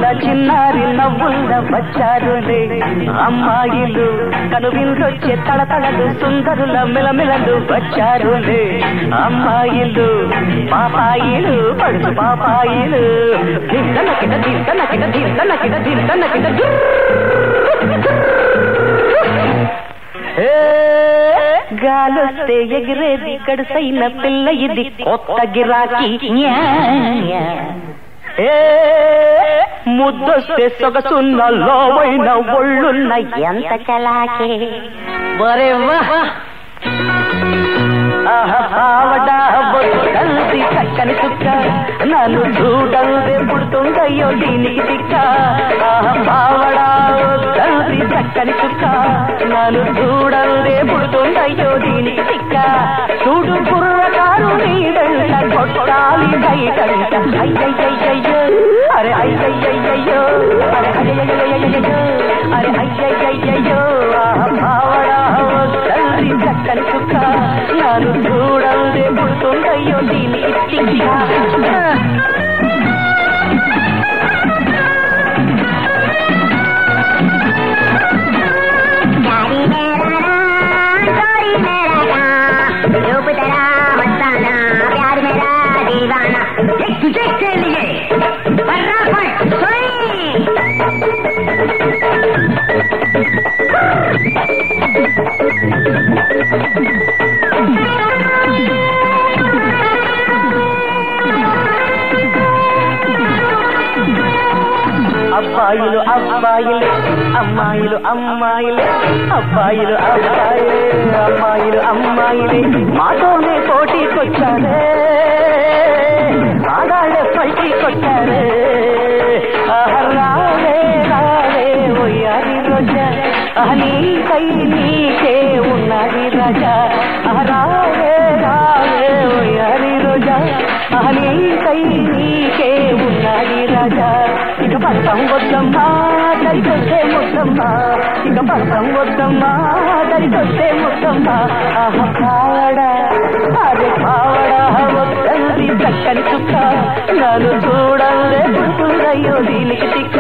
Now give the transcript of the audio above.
చిన్నారి నవ్వుల వచ్చారులే అమ్మాయిలు కనువిందొచ్చే తళతళలు సుందరుల మిలమిలలు వచ్చారులే అమ్మాయిలు పాపాయిలు పడుచు పాపాయిలు దింతన కిట దింతన కిట దింతన కిట దింతన కిట గాలొస్తే ఎగిరేది గడుసైన పిల్ల ఇది కొత్త గిరాకీ న్యా, న్యా. ఏ ముద్దొస్తే సొగసున్న లోమైన ఒళ్ళున్న ఎంత చలాకే వరే వాహ్ ఆవడా కలిసి చక్కని చుక్క నన్ను చూడందే పుడుతుందయ్యో దీనికి తిక్క బావడా కలిసి చక్కని చుక్క నన్ను చూడందే పుడుతుందయ్యో దీనికి తిక్క చూడు కుర్రకారు నీ వెంట కొట్టాలి బయటంట అయ్యయ్యయ్యయ్యో అరే అయ్యయ్యయ్యో అరే అయ్యయ్యయ్యయ్యో అరే అయ్యయ్యయ్యో బావడా కలిసి చక్కని చుక్క నన్ను చూడందే పుడుతుందయ్యో దీని తిక్క गाड़ी मेरा नाम चोरी मेरा काम रूप तेरा मस्ताना प्यार मेरा दीवाना एक तुझे के लिए फटाफट सोई అబ్బాయిలు అబ్బాయిలు అమ్మాయిలు అమ్మాయిలు అబ్బాయిలు అబ్బాయిలే అమ్మాయిలు అమ్మాయిలే మాతోనే పోటీకొచ్చారే ఆడాళ్ళే పైకి కొట్టారే ఆహా, రావే రావే ఒయ్యారి రోజా ఆహా, నీకై నీకే ఉన్నది రాజా ఆహా, రావే రావే ఒయ్యారి రోజా ఆహా, నీకై నీకే ఉన్నది రాజా ఇక పడతాం వద్దమ్మా దరికొస్తే ముద్దమ్మా ఇక పడతాం వద్దమ్మా దరికొస్తే ముద్దమ్మా ఆహా కావడా అరే కావడా వద్దంది చక్కని చుక్క నన్ను చూడలే పుడుతుందయ్యో దీనికి తిక్క